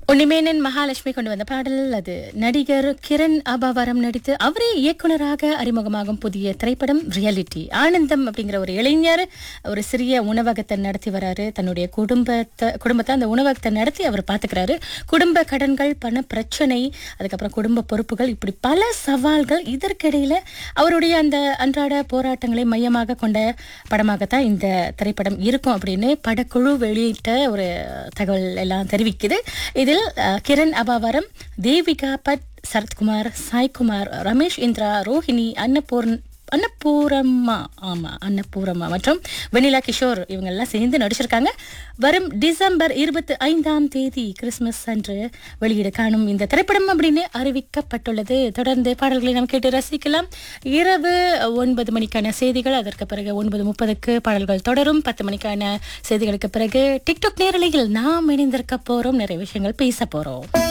உன்னிமேனன் மகாலட்சுமி கொண்டு வந்த பாடல் அது நடிகர் கிரண் அபாவரம் நடித்து அவரே இயக்குனராக அறிமுகமாகும் புதிய திரைப்படம் ரியாலிட்டி ஆனந்தம் அப்படிங்கிற ஒரு இளைஞர் ஒரு சிறிய உணவகத்தை நடத்தி வராரு தன்னுடைய குடும்பத்தை குடும்பத்தை அந்த உணவகத்தை நடத்தி அவர் பார்த்துக்கிறாரு குடும்ப கடன்கள் பண பிரச்சனை அதுக்கப்புறம் குடும்ப பொறுப்புகள் இப்படி பல சவால்கள் இதற்கிடையில அவருடைய அந்த அன்றாட போராட்டங்களை மையமாக கொண்ட படமாகத்தான் இந்த திரைப்படம் இருக்கும் அப்படின்னு படக்குழு வெளியிட்ட ஒரு தகவல் எல்லாம் தெரிவிக்குது இதில் அஹ், கிரண் அபாவரம் தேவிகா பட் சரத்குமார் சாய்குமார் ரமேஷ் இந்திரா ரோஹிணி அன்னபூர்ண் அன்னபூரம்மா ஆமா அன்னபூரம்மா மற்றும் வெண்ணிலா கிஷோர் இவங்க எல்லாம் சேர்ந்து நடிச்சிருக்காங்க வரும் டிசம்பர் இருபத்தி ஐந்தாம் தேதி கிறிஸ்துமஸ் அன்று வெளியிட காணும் இந்த திரைப்படம் அப்படின்னு அறிவிக்கப்பட்டுள்ளது தொடர்ந்து பாடல்களை நாம் கேட்டு ரசிக்கலாம் இரவு ஒன்பது மணிக்கான செய்திகள் அதற்கு பிறகு ஒன்பது முப்பதுக்கு பாடல்கள் தொடரும் பத்து மணிக்கான செய்திகளுக்கு பிறகு டிக்டாக் நேரலையில் நாம் இணைந்திருக்க போறோம் நிறைய விஷயங்கள் பேச போறோம்